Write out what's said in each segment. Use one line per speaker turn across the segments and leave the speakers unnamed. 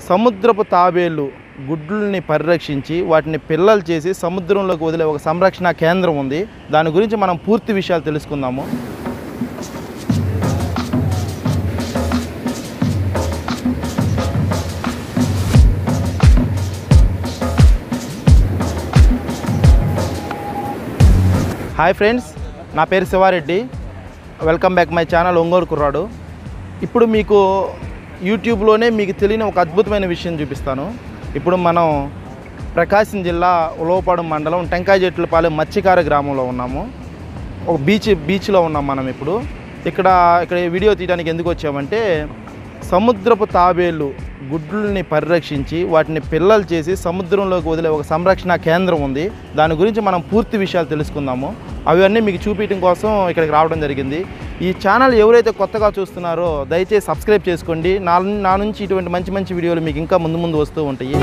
సముద్రపు తాబేలు గుడ్లని పరిరక్షించి వాటిని పిల్లలు చేసి సముద్రంలోకి వదిలే ఒక సంరక్షణ కేంద్రం ఉంది దాని గురించి మనం పూర్తి విషయాలు తెలుసుకుందాము హాయ్ ఫ్రెండ్స్ నా పేరు Siva Reddy welcome back my channel Ongole కుర్రాడు ఇప్పుడు మీకు యూట్యూబ్లోనే మీకు తెలియని ఒక అద్భుతమైన విషయం చూపిస్తాను ఇప్పుడు మనం ప్రకాశం జిల్లా ఉలవపాడు మండలం టెంకాయ చెట్లపాలెం మత్స్యకార గ్రామంలో ఉన్నాము ఒక బీచ్ బీచ్లో ఉన్నాం మనం ఇప్పుడు ఇక్కడ ఇక్కడ ఈ వీడియో తీయడానికి ఎందుకు వచ్చామంటే సముద్రపు తాబేలు గుడ్లని పరిరక్షించి వాటిని పిల్లలు చేసి సముద్రంలోకి వదిలే ఒక సంరక్షణ కేంద్రం ఉంది దాని గురించి మనం పూర్తి విషయాలు తెలుసుకుందాము అవన్నీ మీకు చూపించడం కోసం ఇక్కడికి రావడం జరిగింది ఈ ఛానల్ ఎవరైతే కొత్తగా చూస్తున్నారో దయచేసి సబ్స్క్రైబ్ చేసుకోండి నా నా నుంచి ఇటువంటి మంచి మంచి వీడియోలు మీకు ఇంకా ముందు ముందు వస్తూ ఉంటాయి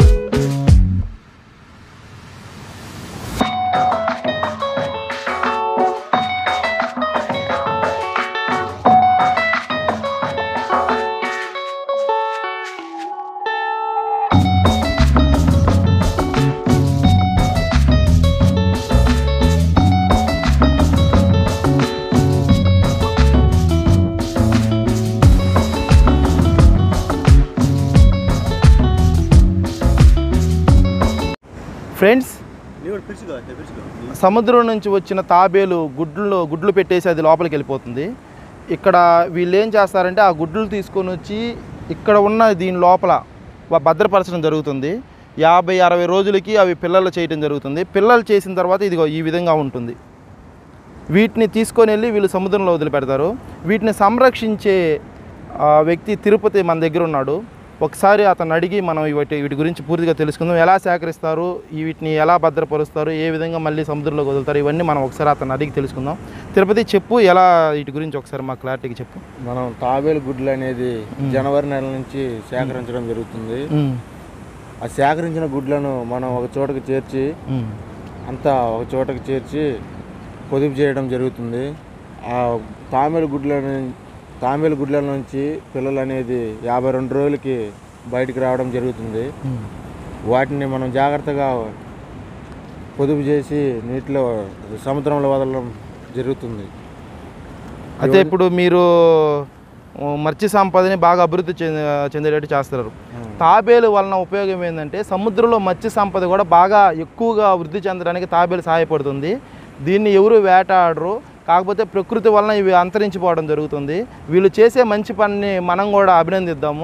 ఫ్రెండ్స్ సముద్రం నుంచి వచ్చిన తాబేలు గుడ్లు గుడ్లు పెట్టేసి అది లోపలికి వెళ్ళిపోతుంది ఇక్కడ వీళ్ళు ఏం చేస్తారంటే ఆ గుడ్లు తీసుకొని వచ్చి ఇక్కడ ఉన్న దీని లోపల వా- భద్రపరచడం జరుగుతుంది యాభై అరవై రోజులకి అవి పిల్లలు చేయడం జరుగుతుంది పిల్లలు చేసిన తర్వాత ఇదిగో ఈ విధంగా ఉంటుంది వీటిని తీసుకొని వెళ్ళి వీళ్ళు సముద్రంలో వదిలిపెడతారు వీటిని సంరక్షించే ఆ, వ్యక్తి తిరుపతి మన దగ్గర ఉన్నాడు ఒకసారి అతను అడిగి మనం వీటి వీటి గురించి పూర్తిగా తెలుసుకుందాం ఎలా సేకరిస్తారు ఈ వీటిని ఎలా భద్రపరుస్తారు ఏ విధంగా మళ్ళీ సముద్రంలోకి వదులుతారు ఇవన్నీ మనం ఒకసారి అతను అడిగి తెలుసుకుందాం తిరుపతి చెప్పు ఎలా వీటి గురించి ఒకసారి మా క్లారిటీగా చెప్పు
మనం తాబేలు గుడ్లు అనేది జనవరి నెల నుంచి సేకరించడం జరుగుతుంది
ఉమ్,
ఆ సేకరించిన గుడ్లను మనం ఒక చోటకి చేర్చి
ఉమ్,
అంతా ఒక చోటకి చేర్చి పొదుపు చేయడం జరుగుతుంది ఆ తామేలు గుడ్లను తామేలు గుడ్ల నుంచి పిల్లలు అనేది యాభై రెండు రోజులకి బయటికి రావడం జరుగుతుంది
ఉమ్.
వాటిని మనం జాగ్రత్తగా పొదుపు చేసి నీటిలో సముద్రంలో వదలడం జరుగుతుంది
అయితే ఇప్పుడు మీరు ఆ, మత్స్య సంపదని బాగా అభివృద్ధి చెంది చెందేటట్టు చేస్తారు తాబేలు వలన ఉపయోగం ఏంటంటే సముద్రంలో మత్స్య సంపద కూడా బాగా ఎక్కువగా వృద్ధి చెందడానికి తాబేలు సహాయపడుతుంది దీన్ని ఎవరు వేటాడరు కాకపోతే ప్రకృతి వలన ఇవి అంతరించిపోవడం జరుగుతుంది వీళ్ళు చేసే మంచి పనిని మనం కూడా అభినందిద్దాము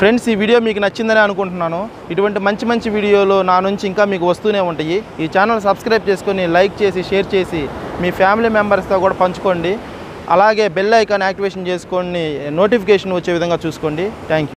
ఫ్రెండ్స్ ఈ వీడియో మీకు నచ్చిందని అనుకుంటున్నాను ఇటువంటి మంచి మంచి వీడియోలు నా నుంచి ఇంకా మీకు వస్తూనే ఉంటాయి ఈ ఛానల్ సబ్స్క్రైబ్ చేసుకొని లైక్ చేసి షేర్ చేసి మీ ఫ్యామిలీ మెంబర్స్తో కూడా పంచుకోండి అలాగే బెల్ ఐకాన్ యాక్టివేషన్ చేసుకొని నోటిఫికేషన్ వచ్చే విధంగా చూసుకోండి థ్యాంక్ యూ